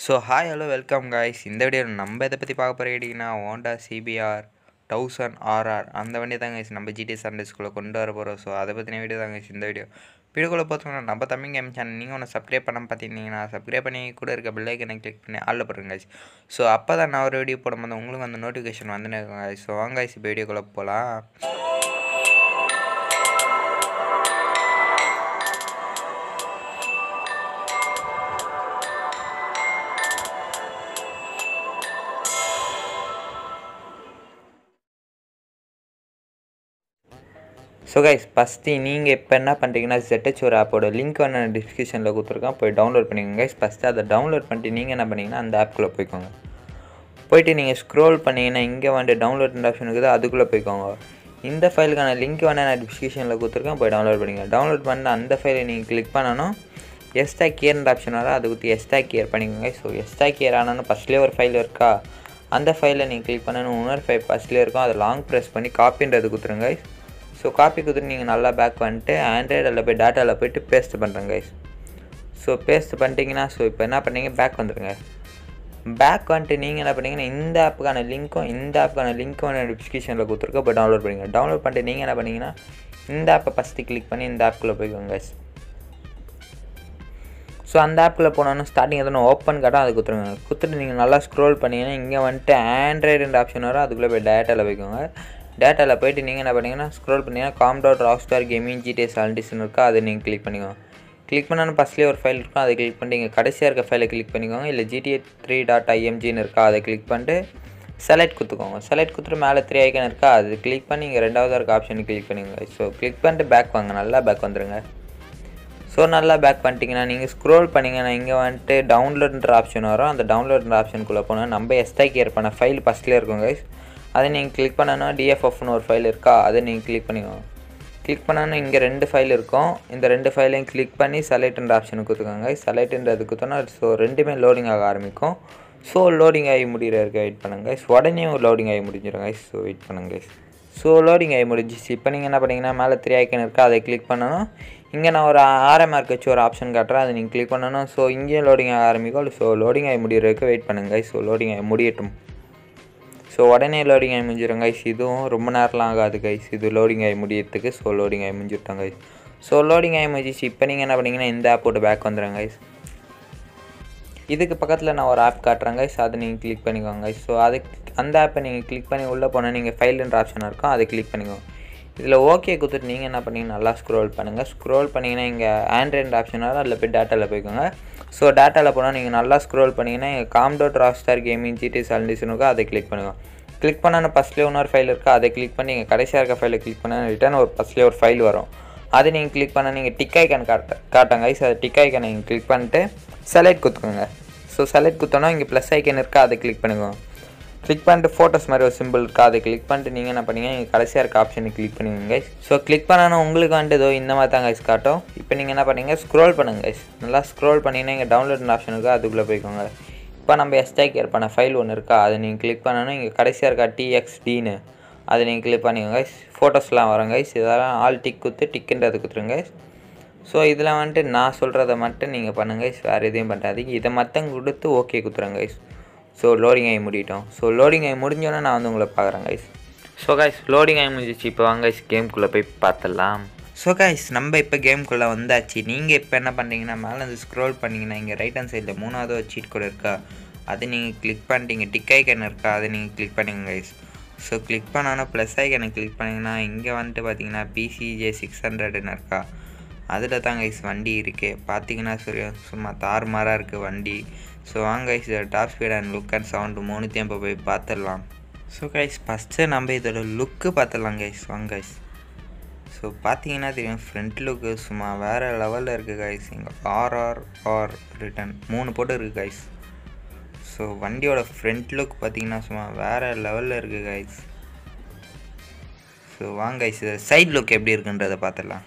so hi hello welcome guys இந்த video நம்ம எதை பற்றி பார்க்க போகிற கேட்டிங்கன்னா ஹோண்டா சிபிஆர் தௌசண்ட் ஆர்ஆர் அந்த வண்டி தான் guys நம்ம ஜிடி சண்டேஸ்குள்ளே கொண்டு வர போகிறோம் ஸோ அதை பற்றின வீடியோ தான் guys இந்த வீடியோ வீடியோக்குள்ளே பார்த்தோம்னா நம்ம தமிழ் கேம் சேனல் நீங்கள் ஒன்று சப்ஸ்கிரைப் பண்ண பார்த்தீங்கன்னா சப்ஸ்கிரைப் பண்ணி கூட இருக்க பெல்லைக்கனை கிளிக் பண்ணி ஆளில் போடுங்க guys ஸோ அப்போ தான் நான் ஒரு வீடியோ போடும்போது உங்களுக்கு அந்த நோட்டிஃபிகேஷன் வந்துன்னு இருக்கும் guys ஸோ வாங்க guys இப்போ வீடியோக்குள்ளே போகலாம் ஸோ கைஸ் ஃபஸ்ட்டு நீங்கள் இப்போ என்ன பண்ணுறீங்கன்னா ZH ஒரு ஆப்போட லிங்க் வந்து நான் டிஸ்கிரிப்ஷனில் கொடுத்துருக்கேன் போய் டவுன்லோட் பண்ணிக்கோங்க கைஸ் ஃபஸ்ட்டு அதை டவுன்லோட் பண்ணிட்டு நீங்கள் என்ன பண்ணீங்கன்னா அந்த ஆப்குள்ளே போய்க்கோங்க போயிட்டு நீங்கள் ஸ்க்ரோல் பண்ணீங்கன்னா இங்கே வந்து டவுன்லோட் ஆப்ஷன் இருக்குது அதுக்குள்ளே போய்க்கோங்க இந்த ஃபைலுக்கான லிங்க் வந்து நான் டிஸ்கிரிப்ஷனில் கொடுத்துருக்கேன் போய் டவுன்லோட் பண்ணிக்கோங்க டவுன்லோட் பண்ண அந்த ஃபைலை நீங்கள் கிளிக் பண்ணணும் எஸ்டா கியர்ன்ற ஆப்ஷன் வரும் அது கொடுத்து எஸ்டா கியர் பண்ணிக்கோங்க ஸோ எஸ்டா கியர் ஆனாலும் ஃபஸ்ட்லேயே ஒரு ஃபைல் இருக்கா அந்த ஃபைலை நீங்கள் கிளிக் பண்ணணும் இன்னொரு ஃபைல் ஃபஸ்ட்லேயே இருக்கும் அதை லாங் ப்ரெஸ் பண்ணி காப்பின்றது கொடுத்துருங்க ஸோ காப்பி கொடுத்துட்டு நீங்கள் நல்லா பேக் பண்ணிட்டு ஆண்ட்ராய்டில் போய் டேட்டாவில் போயிட்டு பேஸ்ட் பண்ணுறேங்க கைஸ் ஸோ பேஸ்ட் பண்ணிட்டீங்கன்னா ஸோ இப்போ என்ன பண்ணீங்க பேக் வந்துடுங்க பேக் வந்துட்டு நீங்கள் என்ன பண்ணீங்கன்னா இந்த ஆப்புக்கான லிங்க்கும் இந்த ஆப்புக்கான லிங்க்கும் நான் டிஸ்கிரிப்ஷனில் கொடுத்துருக்கோம் இப்போ டவுன்லோட் பண்ணிங்க டவுன்லோட் பண்ணிட்டு நீங்கள் என்ன பண்ணீங்கன்னா இந்த ஆப்பை ஃபஸ்ட்டு கிளிக் பண்ணி இந்த ஆப்புக்குள்ளே போய்க்கோங்க கைஸ் ஸோ அந்த ஆப்பில் போனோன்னா ஸ்டார்டிங் எதனா ஓப்பன் காட்டும் அது கொடுத்துருங்க கொடுத்துட்டு நீங்கள் நல்லா ஸ்க்ரோல் பண்ணிங்கன்னா இங்கே வந்துட்டு ஆண்ட்ராய்டுன்ற ஆப்ஷன் வரும் அதுக்குள்ளே போய் டேட்டாவில் போய்க்கோங்க டேட்டாவில் போயிட்டு நீங்கள் என்ன பண்ணீங்கன்னா ஸ்க்ரோல் பண்ணிங்கன்னா com dot Rockstar gaming GTS சால்டிஸ்னு இருக்கா அதை நீங்கள் கிளிக் பண்ணிக்கோங்க கிளிக் பண்ணாலும் ஃபஸ்ட்லேயே ஒரு ஃபைல் இருக்கும் அதை கிளிக் பண்ணிட்டு இங்கே கடைசியாக இருக்க ஃபைலை கிளிக் பண்ணிக்கோங்க இல்லை ஜிடிஏ த்ரீ டாட் ஐஎம்ஜின்னு இருக்கா அதை கிளிக் பண்ணிட்டு செலக்ட் கொடுத்துக்கோங்க செலக்ட் கொடுத்துட்டு மேலே த்ரீ ஐக்கன் இருக்கா அது கிளிக் பண்ணி இங்கே ரெண்டாவது இருக்க ஆப்ஷன் கிளிக் பண்ணிக்கோங்க ஸோ கிளிக் பண்ணிட்டு பேக் வாங்க நல்லா பேக் வந்துடுங்க ஸோ நல்லா பேக் பண்ணிட்டீங்கன்னா நீங்கள் ஸ்க்ரோல் பண்ணிங்கன்னா இங்கே வந்துட்டு டவுன்லோடுன்ற ஆப்ஷன் வரும் அந்த டவுன்லோடுன்ற ஆப்ஷனுக்குள்ளே போனால் நம்ம எஸ்டா கேர் பண்ண ஃபைல் ஃபஸ்ட்லேயே இருக்கும் கைஸ் அதை நீங்கள் கிளிக் பண்ணனா டிஎஃப்எஃப்னு ஒரு ஃபைல் இருக்கா அதை நீங்கள் கிளிக் பண்ணிக்கோங்க கிளிக் பண்ணாலும் இங்கே ரெண்டு ஃபைல் இருக்கும் இந்த ரெண்டு ஃபைலையும் கிளிக் பண்ணி செலக்ட்ன்ற ஆப்ஷனுக்கு கொடுத்துக்கோங்க செலக்ட்ன்றது கொடுத்தோன்னா ஸோ ரெண்டுமே லோடிங் ஆக ஆரம்பிக்கும் ஸோ லோடிங் ஆகி முடிகிற வரைக்கும் வெயிட் பண்ணுங்க ஸோ உடனே லோடிங் ஆகி முடிஞ்சிடும் ஸோ வெயிட் பண்ணுங்க ஸோ லோடிங் ஆகி முடிஞ்சிச்சு இப்போ நீங்கள் என்ன பண்ணீங்கன்னா மேலே த்ரீ ஐக்கன் இருக்கா அதை கிளிக் பண்ணணும் இங்கே நான் ஒரு ஆர்எம்ஆர்க்கு வச்சு ஒரு ஆப்ஷன் காட்டுறேன் அதை நீங்கள் கிளிக் பண்ணணும் ஸோ இங்கேயும் லோடிங் ஆக ஆரம்பிக்கும் ஸோ லோடிங் ஆகி முடிகிற வரைக்கும் வெயிட் பண்ணுங்க ஸோ லோடிங் ஆகி முடியட்டும் ஸோ உடனே லோடிங் ஆகி முடிஞ்சிடும் கைஸ் இதுவும் ரொம்ப நேரம்லாம் ஆகாது கைஸ் இது லோடிங் ஆகி முடியறதுக்கு ஸோ லோடிங் ஆகி முடிஞ்சிட்டோம் கைஸ் ஸோ லோடிங் ஆகி முடிஞ்சிச்சு இப்போ நீங்கள் என்ன பண்ணீங்கன்னா இந்த ஆப்போட பேக் வந்துடுங்க கைஸ் இதுக்கு பக்கத்தில் நான் ஒரு ஆப் காட்டுறேன் கைஸ் அதை நீங்கள் கிளிக் பண்ணிக்கோங்க கைஸ் ஸோ அதுக்கு அந்த ஆப்பை நீங்கள் கிளிக் பண்ணி உள்ளே போனால் நீங்கள் ஃபைல்ன்ற ஆப்ஷன் இருக்கும் அதை கிளிக் பண்ணிக்கோங்க இதில் ஓகே கொடுத்துட்டு நீங்கள் என்ன பண்ணீங்க நல்லா ஸ்க்ரோல் பண்ணுங்கள் ஸ்க்ரோல் பண்ணிங்கன்னா இங்கே ஆண்ட்ராய்டு ஆப்ஷன் வரும் அதில் போய் டேட்டாவில் போய்க்கோங்க ஸோ டேட்டாவில் போனால் நீங்கள் நல்லா ஸ்க்ரோல் பண்ணிங்கன்னா இங்கே com dot Rockstar gaming GT சால்டிஷனுக்கு அதை கிளிக் பண்ணுவோம் கிளிக் பண்ணால் ஃபஸ்ட்லேயே இன்னொரு ஃபைல் இருக்கா அதை கிளிக் பண்ணி இங்கே கடைசியாக இருக்க ஃபைலை கிளிக் பண்ணால் ரிட்டர்ன் ஒரு ஃபஸ்ட்லேயே ஒரு ஃபைல் வரும் அதை நீங்கள் கிளிக் பண்ணால் நீங்கள் டிக் ஐக்கன் காட்ட காட்டுங்க ஸோ அதை டிக் ஐக்கனை நீங்கள் கிளிக் பண்ணிட்டு செலக்ட் கொடுத்துக்கோங்க ஸோ செலக்ட் கொடுத்தோன்னா இங்கே ப்ளஸ் ஐக்கன் இருக்கா அதை கிளிக் பண்ணுவோம் கிளிக் பண்ணிட்டு ஃபோட்டோஸ் மாதிரி ஒரு சிம்பிள் இருக்கா அதை கிளிக் பண்ணிட்டு நீங்கள் என்ன பண்ணீங்க இங்கே கடைசியாக இருக்க ஆப்ஷனை கிளிக் பண்ணுவீங்க கைஸ் ஸோ கிளிக் பண்ணணும் உங்களுக்கு வந்துட்டு ஏதோ இந்த மாதிரி தான் கைஸ் காட்டும் இப்போ நீங்கள் என்ன பண்ணீங்க ஸ்க்ரோல் பண்ணுங்க கைஸ் நல்லா ஸ்க்ரோல் பண்ணிங்கன்னா இங்கே டவுன்லோட் ஆப்ஷன் இருக்கா அதுக்குள்ளே போய்க்கோங்க இப்போ நம்ம எஸ்டா கேர் பண்ண ஃபைல் ஒன்று இருக்கா அதை நீங்கள் கிளிக் பண்ணணும் இங்கே கடைசியாக இருக்கா டிஎக்ஸ்டின்னு அதை நீங்கள் கிளிக் பண்ணிக்கோங்க கைஸ் ஃபோட்டோஸ்லாம் வரும் கைஸ் இதெல்லாம் ஆல் டிக் கொடுத்து டிக்குன்றது கொடுத்துருங்க கைஸ் ஸோ இதில் வந்துட்டு நான் சொல்கிறத மட்டும் நீங்கள் பண்ணுங்க கைஸ் வேறு எதையும் பண்ணுறாதீங்க இதை மட்டும் கொடுத்து ஓகே கொடுத்துருங்க கைஸ் ஸோ லோடிங் ஆகி முடிட்டோம் ஸோ லோடிங் ஆகி முடிஞ்சோன்னே நான் வந்து உங்களை பார்க்குறேன் கைஸ் ஸோ கைஸ் லோடிங் ஆகி முடிஞ்சிச்சு இப்போ வாங்க கைஸ் கேம்குள்ளே போய் பார்த்துடலாம் ஸோ கைஸ் நம்ம இப்போ கேம்குள்ளே வந்தாச்சு நீங்கள் இப்போ என்ன பண்ணுறீங்கன்னா மேலே வந்து ஸ்க்ரோல் பண்ணிங்கன்னா இங்கே ரைட் ஹேண்ட் சைடில் மூணாவது ஒரு சீட் கூட இருக்கா அது நீங்கள் கிளிக் பண்ணிட்டீங்க டிக் ஐக்கன் இருக்கா அதை நீங்கள் கிளிக் பண்ணுங்க கைஸ் ஸோ கிளிக் பண்ணோன்னா ப்ளஸ் ஐக்கனை கிளிக் பண்ணிங்கன்னா இங்கே வந்துட்டு பார்த்தீங்கன்னா பிசிஜே சிக்ஸ் ஹண்ட்ரட்னு இருக்கா அதில் தான் கைஸ் வண்டி இருக்குது பார்த்தீங்கன்னா சரி சும்மா தாறுமாறாக இருக்குது வண்டி ஸோ வாங்க கைஸ் இதோட top speed and look and sound மூணுத்தையும் இப்போ போய் பார்த்துடலாம் ஸோ கைஸ் ஃபஸ்ட்டு நம்ம இதோட லுக்கு பார்த்துடலாம் கைஸ் வாங்க கைஸ் ஸோ பார்த்தீங்கன்னா தெரியும் ஃப்ரண்ட் லுக்கு சும்மா வேறு லெவலில் இருக்குது கைஸ் இங்கே ஆர்ஆர் ஆர் ரிட்டன் மூணு போட்டு இருக்குது கைஸ் ஸோ வண்டியோட ஃப்ரண்ட் லுக் பார்த்தீங்கன்னா சும்மா வேறு லெவலில் இருக்குது கைஸ் ஸோ வாங்க கைஸ் சைட் லுக் எப்படி இருக்குன்றதை பார்த்துடலாம்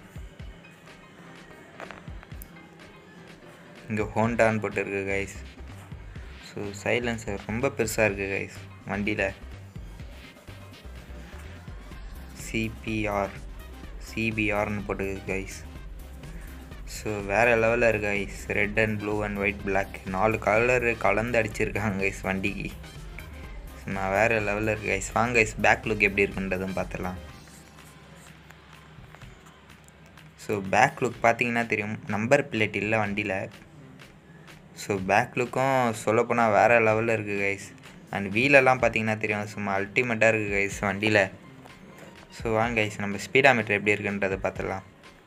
இங்கே ஹோண்டான்னு போட்டு இருக்கு கைஸ் ஸோ சைலன்சர் ரொம்ப பெருசாக இருக்குது கைஸ் வண்டியில் சிபிஆர் சிபிஆர்னு போட்டுருக்கு கைஸ் ஸோ வேறு லெவலில் இருக்கு guys red and blue and white black நாலு கலரு கலந்து அடிச்சிருக்காங்க கைஸ் வண்டிக்கு நான் வேறு லெவலில் இருக்கு கைஸ் வாங்க கைஸ் பேக் லுக் எப்படி இருக்குன்றதும் பார்த்துடலாம் ஸோ பேக் லுக் பார்த்தீங்கன்னா தெரியும் நம்பர் பிளேட் இல்லை வண்டியில் ஸோ பேக் லுக்கும் சொல்லப்போனால் வேறு லெவலில் இருக்குது கைஸ் அண்ட் வீலெல்லாம் பார்த்தீங்கன்னா தெரியும் சும்மா அல்டிமேட்டாக இருக்குது கைஸ் வண்டியில் ஸோ வாங்க கைஸ் நம்ம ஸ்பீடா மீட்டர் எப்படி இருக்குன்றதை பார்த்துடலாம்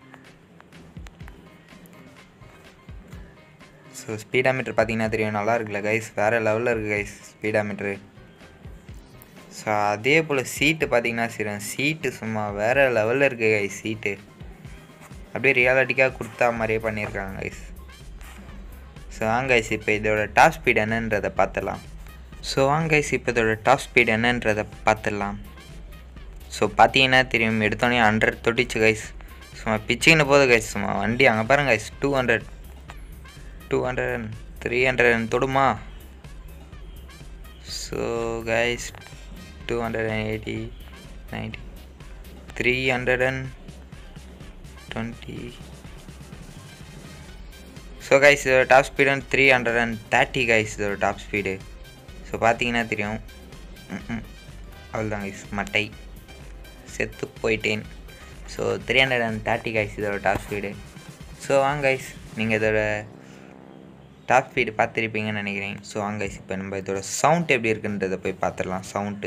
ஸோ ஸ்பீடா மீட்டர் பார்த்தீங்கன்னா தெரியும் நல்லா இருக்குல்ல கைஸ் வேறு லெவலில் இருக்குது கைஸ் ஸ்பீடா மீட்ரு ஸோ அதே போல் சீட்டு பார்த்தீங்கன்னா சரி சீட்டு சும்மா வேறு லெவலில் இருக்குது கைஸ் சீட்டு அப்படியே ரியாலிட்டிக்காக கொடுத்தா மாதிரியே பண்ணியிருக்காங்க கைஸ் ஸோ வாங்க கைஸ் இப்போ இதோட டாப் ஸ்பீட் என்னன்றதை பார்த்துடலாம் ஸோ வாங்க கைஸ் இப்போ இதோட டாப் ஸ்பீட் என்னன்றதை பார்த்துடலாம் ஸோ பார்த்தீங்கன்னா தெரியும் எடுத்தோடனே ஹண்ட்ரட் தொட்டிச்சு கைஸ் சும்மா பிச்சின்னு போகுது கைஸ் சும்மா வண்டி அங்கே பாருங்க guys two hundred two hundred and three hundred தொடுமா so guys two hundred and eighty ninety three hundred and twenty so guys இதோட டாப் ஸ்பீடு வந்து three hundred and thirty guys இதோட டாப் ஸ்பீடு ஸோ பார்த்தீங்கன்னா தெரியும் அவ்வளோதான் guys மட்டை செத்து போயிட்டேன் so three hundred and thirty guys இதோட டாப் ஸ்பீடு ஸோ வாங்க கைஸ் நீங்கள் இதோட டாப் ஸ்பீடு பார்த்துருப்பீங்கன்னு நினைக்கிறேன் ஸோ வாங்க கைஸ் இப்போ நம்ம இதோட சவுண்ட் எப்படி இருக்குன்றதை போய் பார்த்துடலாம் சவுண்டு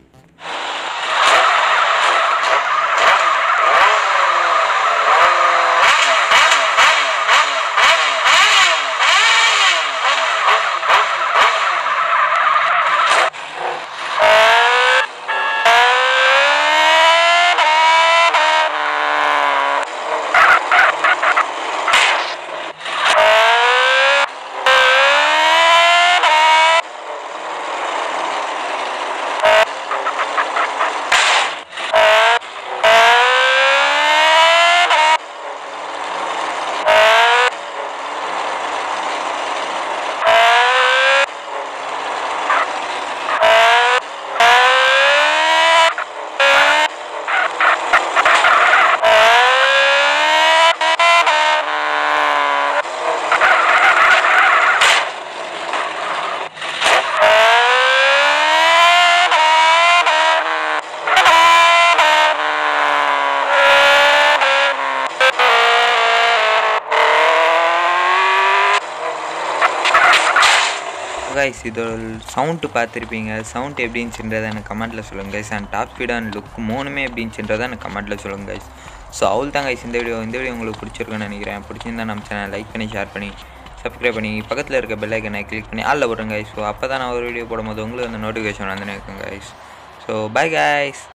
கைஸ் இதோட சவுண்டு பார்த்துருப்பீங்க சவுண்ட் எப்படி இருந்துச்சுன்றதை எனக்கு கமெண்ட்டில் சொல்லுங்கள் guys and top speed and look மூணுமே எப்படி இருந்துச்சுன்றதை எனக்கு கமெண்ட்டில் சொல்லுங்கள் கைஸ் ஸோ அவள் தான் கைஸ் இந்த வீடியோ இந்த வீடியோ உங்களுக்கு பிடிச்சிருக்குன்னு நினைக்கிறேன் பிடிச்சிருந்தா நம்ம சேனல் லைக் பண்ணி ஷேர் பண்ணி சப்ஸ்கிரைப் பண்ணி பக்கத்தில் இருக்க பெல் ஐக்கனை கிளிக் பண்ணி ஆளில் போடுங்க கைஸ் ஸோ அப்போ தான் நான் ஒரு வீடியோ போடும்போது உங்களுக்கு அந்த நோட்டிஃபிகேஷன் வந்து நிற்கும் கைஸ் ஸோ பை கைஸ்